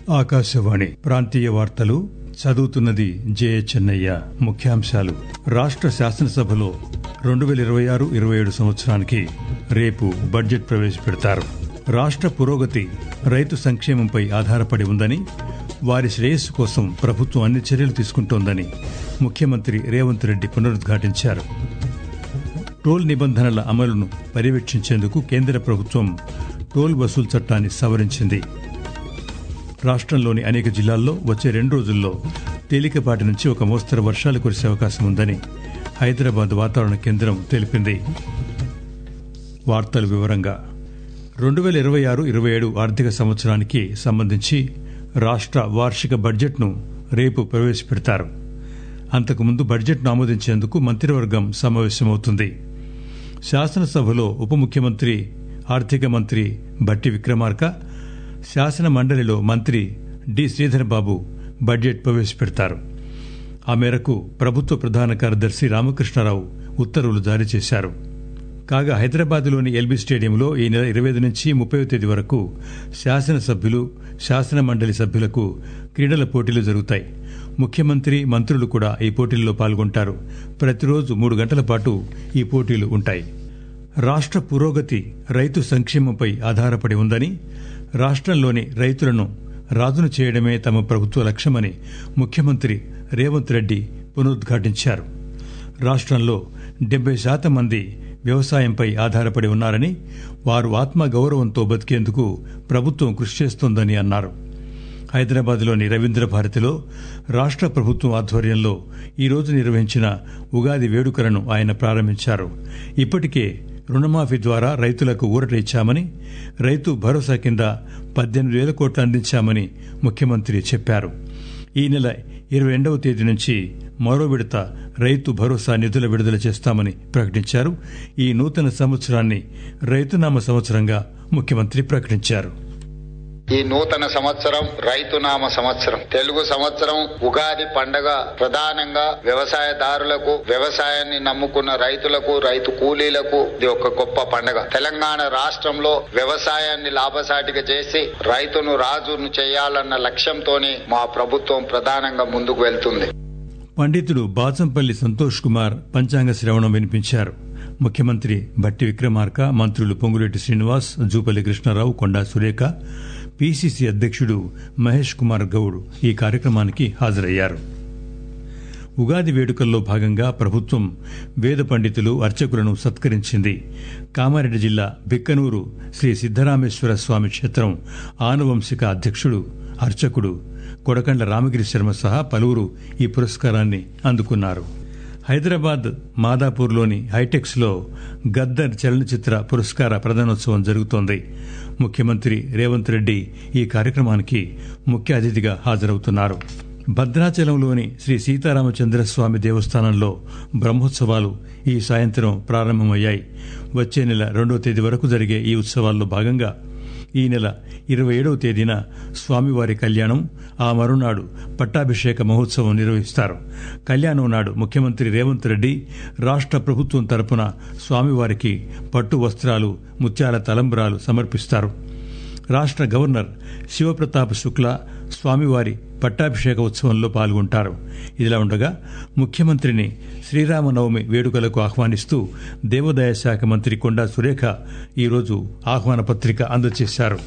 ఆకాశవాణి ప్రాంతీయ వార్తలు చదువుతున్నది జే చెన్నయ్య ముఖ్యాంశాలు రాష్ట్ర శాసనసభలో రెండు వేల ఇరవై ఆరు ఇరవై ఏడు సంవత్సరానికి రేపు బడ్జెట్ ప్రవేశపెడతారు రాష్ట్ర పురోగతి రైతు సంక్షేమంపై ఆధారపడి ఉందని వారి శ్రేయస్సు కోసం ప్రభుత్వం అన్ని చర్యలు తీసుకుంటోందని ముఖ్యమంత్రి రేవంత్ రెడ్డి పునరుద్ఘాటించారు టోల్ నిబంధనల అమలును పర్యవేక్షించేందుకు కేంద్ర ప్రభుత్వం టోల్ వసూలు చట్టాన్ని సవరించింది రాష్ట్రంలోని అనేక జిల్లాల్లో వచ్చే రెండు రోజుల్లో తేలికపాటి నుంచి ఒక మోస్తరు వర్షాలు కురిసే అవకాశం ఉందని హైదరాబాద్ వాతావరణ కేంద్రం తెలిపింది వార్తల వివరంగా రెండు వేల ఇరవై ఆరు ఇరవై ఏడు ఆర్థిక సంవత్సరానికి సంబంధించి రాష్ట్ర వార్షిక బడ్జెట్ను రేపు ప్రవేశపెడతారు అంతకుముందు బడ్జెట్ను ఆమోదించేందుకు మంత్రివర్గం సమావేశమవుతుంది శాసనసభలో ఉప ముఖ్యమంత్రి ఆర్థిక మంత్రి బట్టి విక్రమార్క శాసన మండలిలో మంత్రి డి శ్రీధర్బాబు బడ్జెట్ ప్రవేశపెడతారు ఆ మేరకు ప్రభుత్వ ప్రధాన కార్యదర్శి రామకృష్ణారావు ఉత్తర్వులు జారీ చేశారు కాగా హైదరాబాద్లోని ఎల్బీ స్టేడియంలో ఈ నెల ఇరవై ఐదు నుంచి ముప్పై తేదీ వరకు శాసనసభ్యులు శాసన మండలి సభ్యులకు క్రీడల పోటీలు జరుగుతాయి ముఖ్యమంత్రి మంత్రులు కూడా ఈ పోటీల్లో పాల్గొంటారు ప్రతిరోజు మూడు గంటల పాటు ఈ పోటీలు ఉంటాయి రాష్ట్ర పురోగతి రైతు సంక్షేమంపై ఆధారపడి ఉందని రాష్ట్రంలోని రైతులను రాజును చేయడమే తమ ప్రభుత్వ లక్ష్యమని ముఖ్యమంత్రి రేవంత్ రెడ్డి పునరుద్ఘాటించారు రాష్ట్రంలో డెబ్బై శాతం మంది వ్యవసాయంపై ఆధారపడి ఉన్నారని వారు ఆత్మగౌరవంతో బతికేందుకు ప్రభుత్వం కృషి చేస్తోందని అన్నారు హైదరాబాద్లోని రవీంద్ర భారతిలో రాష్ట్ర ప్రభుత్వం ఆధ్వర్యంలో ఈరోజు నిర్వహించిన ఉగాది వేడుకలను ఆయన ప్రారంభించారు ఇప్పటికే రుణమాఫీ ద్వారా రైతులకు ఊరట ఇచ్చామని రైతు భరోసా కింద పద్దెనిమిది వేల కోట్లు అందించామని ముఖ్యమంత్రి చెప్పారు ఈ నెల ఇరవై రెండవ తేదీ నుంచి మరో విడత రైతు భరోసా నిధుల విడుదల చేస్తామని ప్రకటించారు ఈ నూతన సంవత్సరాన్ని రైతునామ సంవత్సరంగా ముఖ్యమంత్రి ప్రకటించారు ఈ నూతన సంవత్సరం రైతునామ సంవత్సరం తెలుగు సంవత్సరం ఉగాది పండగ ప్రధానంగా వ్యవసాయదారులకు వ్యవసాయాన్ని నమ్ముకున్న రైతులకు రైతు కూలీలకు ఇది ఒక గొప్ప పండగ తెలంగాణ రాష్ట్రంలో వ్యవసాయాన్ని లాభసాటిగా చేసి రైతును రాజును చేయాలన్న లక్ష్యంతోనే మా ప్రభుత్వం ప్రధానంగా ముందుకు వెళ్తుంది పండితుడు బాచంపల్లి సంతోష్ కుమార్ పంచాంగ శ్రవణం వినిపించారు ముఖ్యమంత్రి భట్టి విక్రమార్క మంత్రులు పొంగులేటి శ్రీనివాస్ జూపల్లి కృష్ణారావు కొండా సురేఖ పిసిసి అధ్యక్షుడు మహేష్ కుమార్ గౌడ్ ఈ కార్యక్రమానికి హాజరయ్యారు ఉగాది వేడుకల్లో భాగంగా ప్రభుత్వం వేద పండితులు అర్చకులను సత్కరించింది కామారెడ్డి జిల్లా బిక్కనూరు శ్రీ సిద్దరామేశ్వర స్వామి క్షేత్రం ఆనువంశిక అధ్యక్షుడు అర్చకుడు కొడకండ్ల రామగిరి శర్మ సహా పలువురు ఈ పురస్కారాన్ని అందుకున్నారు హైదరాబాద్ మాదాపూర్లోని హైటెక్స్ లో గద్దర్ చలనచిత్ర పురస్కార ప్రదానోత్సవం జరుగుతోంది ముఖ్యమంత్రి రేవంత్ రెడ్డి ఈ కార్యక్రమానికి ముఖ్య అతిథిగా హాజరవుతున్నారు భద్రాచలంలోని శ్రీ సీతారామచంద్రస్వామి దేవస్థానంలో బ్రహ్మోత్సవాలు ఈ సాయంత్రం ప్రారంభమయ్యాయి వచ్చే నెల రెండో తేదీ వరకు జరిగే ఈ ఉత్సవాల్లో భాగంగా ఈ నెల ఇరవై ఏడవ తేదీన స్వామివారి కళ్యాణం ఆ మరునాడు పట్టాభిషేక మహోత్సవం నిర్వహిస్తారు కళ్యాణం నాడు ముఖ్యమంత్రి రేవంత్ రెడ్డి రాష్ట్ర ప్రభుత్వం తరపున స్వామివారికి పట్టు వస్త్రాలు ముత్యాల తలంబ్రాలు సమర్పిస్తారు రాష్ట్ర గవర్నర్ శివప్రతాప్ శుక్లా స్వామివారి పట్టాభిషేక ఉత్సవంలో పాల్గొంటారు ఇదిలా ఉండగా ముఖ్యమంత్రిని శ్రీరామనవమి వేడుకలకు ఆహ్వానిస్తూ దేవాదాయ శాఖ మంత్రి కొండా సురేఖ ఈరోజు ఆహ్వాన పత్రిక అందజేశారు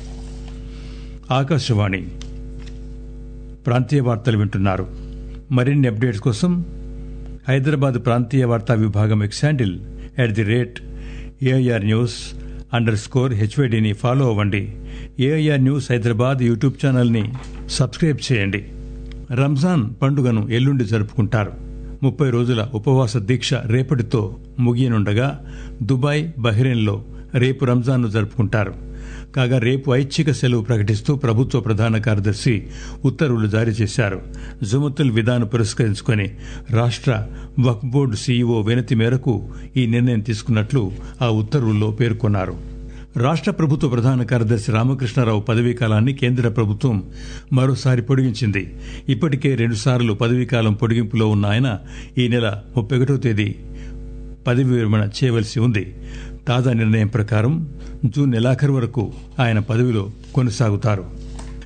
ఆకాశవాణి ప్రాంతీయ వార్తలు వింటున్నారు మరిన్ని అప్డేట్స్ కోసం హైదరాబాద్ ప్రాంతీయ వార్తా విభాగం X handle at the rate AIR news underscore హెచ్వైడిని ఫాలో అవ్వండి ఏఐఆర్ న్యూస్ హైదరాబాద్ యూట్యూబ్ ఛానల్ని సబ్స్క్రైబ్ చేయండి రంజాన్ పండుగను ఎల్లుండి జరుపుకుంటారు ముప్పై రోజుల ఉపవాస దీక్ష రేపటితో ముగియనుండగా దుబాయ్ బహ్రెయిన్లో రేపు రంజాన్ను జరుపుకుంటారు కాగా రేపు ఐచ్ఛిక సెలవు ప్రకటిస్తూ ప్రభుత్వ ప్రధాన కార్యదర్శి ఉత్తర్వులు జారీ చేశారు జుమతుల్ విధాను పురస్కరించుకుని రాష్ట్ర వక్ఫ్ బోర్డు సీఈఓ వినతి మేరకు ఈ నిర్ణయం తీసుకున్నట్లు ఆ ఉత్తర్వుల్లో పేర్కొన్నారు రాష్ట్ర ప్రభుత్వ ప్రధాన కార్యదర్శి రామకృష్ణారావు పదవీ కాలాన్ని కేంద్ర ప్రభుత్వం మరోసారి పొడిగించింది ఇప్పటికే రెండుసార్లు పదవీకాలం పొడిగింపులో ఉన్న ఆయన ఈ నెల ముప్పై ఒకటో తేదీ పదవి విరమణ చేయవలసి ఉంది తాజా నిర్ణయం ప్రకారం జూన్ నెలాఖరు వరకు ఆయన పదవిలో కొనసాగుతారు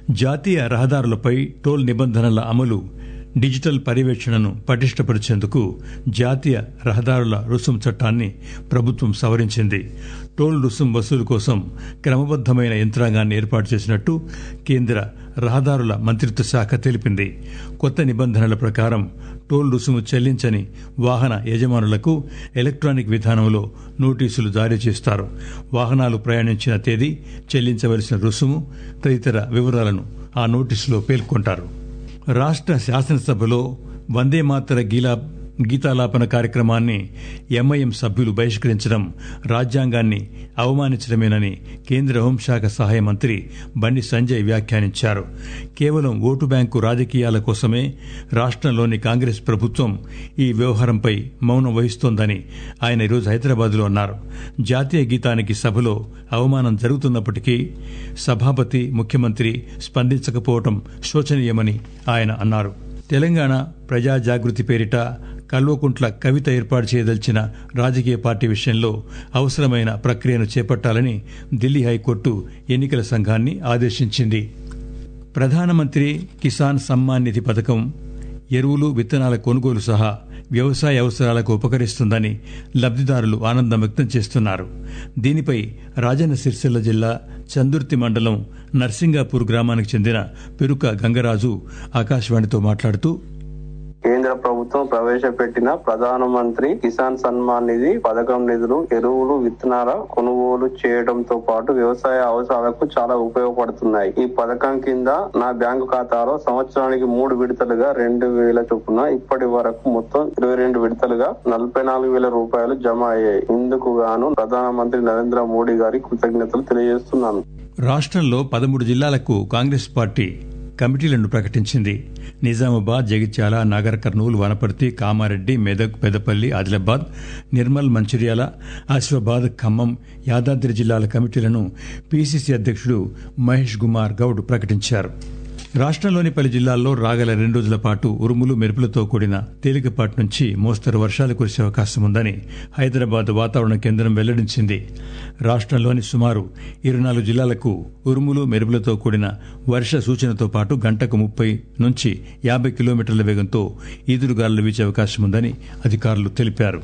జాతీయ రహదారులపై టోల్ నిబంధనల అమలు డిజిటల్ పర్యవేక్షణను పటిష్టపరిచేందుకు జాతీయ రహదారుల రుసుం చట్టాన్ని ప్రభుత్వం సవరించింది టోల్ రుసుం వసూలు కోసం క్రమబద్దమైన యంత్రాంగాన్ని ఏర్పాటు చేసినట్టు కేంద్ర రహదారుల మంత్రిత్వ శాఖ తెలిపింది కొత్త నిబంధనల ప్రకారం టోల్ రుసుము చెల్లించని వాహన యజమానులకు ఎలక్ట్రానిక్ విధానంలో నోటీసులు జారీ చేస్తారు వాహనాలు ప్రయాణించిన తేదీ చెల్లించవలసిన రుసుము తదితర వివరాలను ఆ నోటీసులో పేర్కొంటారు రాష్ట్ర శాసనసభలో వందే మాతర గీలా గీతాలాపన కార్యక్రమాన్ని ఎంఐఎం సభ్యులు బహిష్కరించడం రాజ్యాంగాన్ని అవమానించడమేనని కేంద్ర హోంశాఖ సహాయ మంత్రి బండి సంజయ్ వ్యాఖ్యానించారు కేవలం ఓటు బ్యాంకు రాజకీయాల కోసమే రాష్ట్రంలోని కాంగ్రెస్ ప్రభుత్వం ఈ వ్యవహారంపై మౌనం వహిస్తోందని ఆయన ఈరోజు హైదరాబాద్లో అన్నారు జాతీయ గీతానికి సభలో అవమానం జరుగుతున్నప్పటికీ సభాపతి ముఖ్యమంత్రి స్పందించకపోవడం శోచనీయమని ఆయన అన్నారు తెలంగాణ ప్రజా జాగృతి పేరిట కల్వకుంట్ల కవిత ఏర్పాటు చేయదలిచిన రాజకీయ పార్టీ విషయంలో అవసరమైన ప్రక్రియను చేపట్టాలని ఢిల్లీ హైకోర్టు ఎన్నికల సంఘాన్ని ఆదేశించింది ప్రధానమంత్రి కిసాన్ సమ్మాన్ నిధి పథకం ఎరువులు విత్తనాల కొనుగోలు సహా వ్యవసాయ అవసరాలకు ఉపకరిస్తుందని లబ్దిదారులు ఆనందం వ్యక్తం చేస్తున్నారు దీనిపై రాజన్న సిరిసిల్ల జిల్లా చందుర్తి మండలం నర్సింగాపూర్ గ్రామానికి చెందిన పెరుక గంగరాజు ఆకాశవాణితో మాట్లాడుతూ కేంద్ర ప్రభుత్వం ప్రవేశపెట్టిన ప్రధానమంత్రి కిసాన్ సన్మాన్ నిధి పథకం నిధులు ఎరువులు విత్తనాల కొనుగోలు చేయడంతో పాటు వ్యవసాయ అవసరాలకు చాలా ఉపయోగపడుతున్నాయి ఈ పథకం కింద నా బ్యాంకు ఖాతాలో సంవత్సరానికి మూడు విడతలుగా రెండు వేల చొప్పున ఇప్పటి వరకు మొత్తం ఇరవై రెండు విడతలుగా నలభై నాలుగు వేల రూపాయలు జమ అయ్యాయి ఇందుకు గాను ప్రధానమంత్రి నరేంద్ర మోడీ గారి కృతజ్ఞతలు తెలియజేస్తున్నాను రాష్ట్రంలో పదమూడు జిల్లాలకు కాంగ్రెస్ పార్టీ కమిటీలను ప్రకటించింది నిజామాబాద్ జగిత్యాల నాగర్ కర్నూలు వనపర్తి కామారెడ్డి మెదక్ పెదపల్లి ఆదిలాబాద్ నిర్మల్ మంచిర్యాల ఆసిఫాబాద్ ఖమ్మం యాదాద్రి జిల్లాల కమిటీలను పీసీసీ అధ్యక్షుడు మహేష్ కుమార్ గౌడ్ ప్రకటించారు రాష్ట్రంలోని పలు జిల్లాల్లో రాగల రెండు రోజుల పాటు ఉరుములు మెరుపులతో కూడిన తేలికపాటి నుంచి మోస్తరు వర్షాలు కురిసే అవకాశం ఉందని హైదరాబాద్ వాతావరణ కేంద్రం వెల్లడించింది రాష్ట్రంలోని సుమారు ఇరవై నాలుగు జిల్లాలకు ఉరుములు మెరుపులతో కూడిన వర్ష సూచనతో పాటు గంటకు ముప్పై నుంచి యాభై కిలోమీటర్ల వేగంతో ఈదురుగాలులు వీచే అవకాశం ఉందని అధికారులు తెలిపారు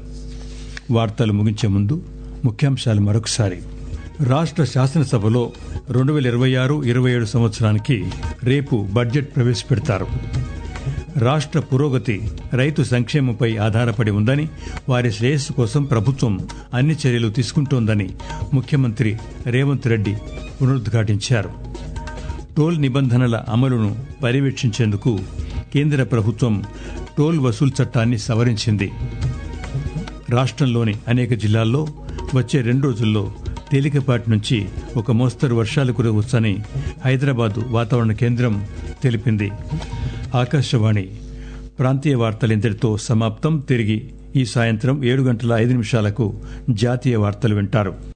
వార్తలు ముగించే ముందు ముఖ్యాంశాలు మరొకసారి రాష్ట్ర శాసనసభలో రెండు వేల ఇరవై ఆరు ఇరవై ఏడు సంవత్సరానికి రేపు బడ్జెట్ ప్రవేశపెడతారు రాష్ట్ర పురోగతి రైతు సంక్షేమంపై ఆధారపడి ఉందని వారి శ్రేయస్సు కోసం ప్రభుత్వం అన్ని చర్యలు తీసుకుంటోందని ముఖ్యమంత్రి రేవంత్ రెడ్డి పునరుద్ఘాటించారు టోల్ నిబంధనల అమలును పర్యవేక్షించేందుకు కేంద్ర ప్రభుత్వం టోల్ వసూలు చట్టాన్ని సవరించింది రాష్ట్రంలోని అనేక జిల్లాల్లో వచ్చే రెండు రోజుల్లో తేలికపాటి నుంచి ఒక మోస్తరు వర్షాలు కురవచ్చని హైదరాబాద్ వాతావరణ కేంద్రం తెలిపింది ఆకాశవాణి ప్రాంతీయ వార్తలు ఇంతటితో సమాప్తం తిరిగి ఈ సాయంత్రం ఏడు గంటల ఐదు నిమిషాలకు జాతీయ వార్తలు వింటారు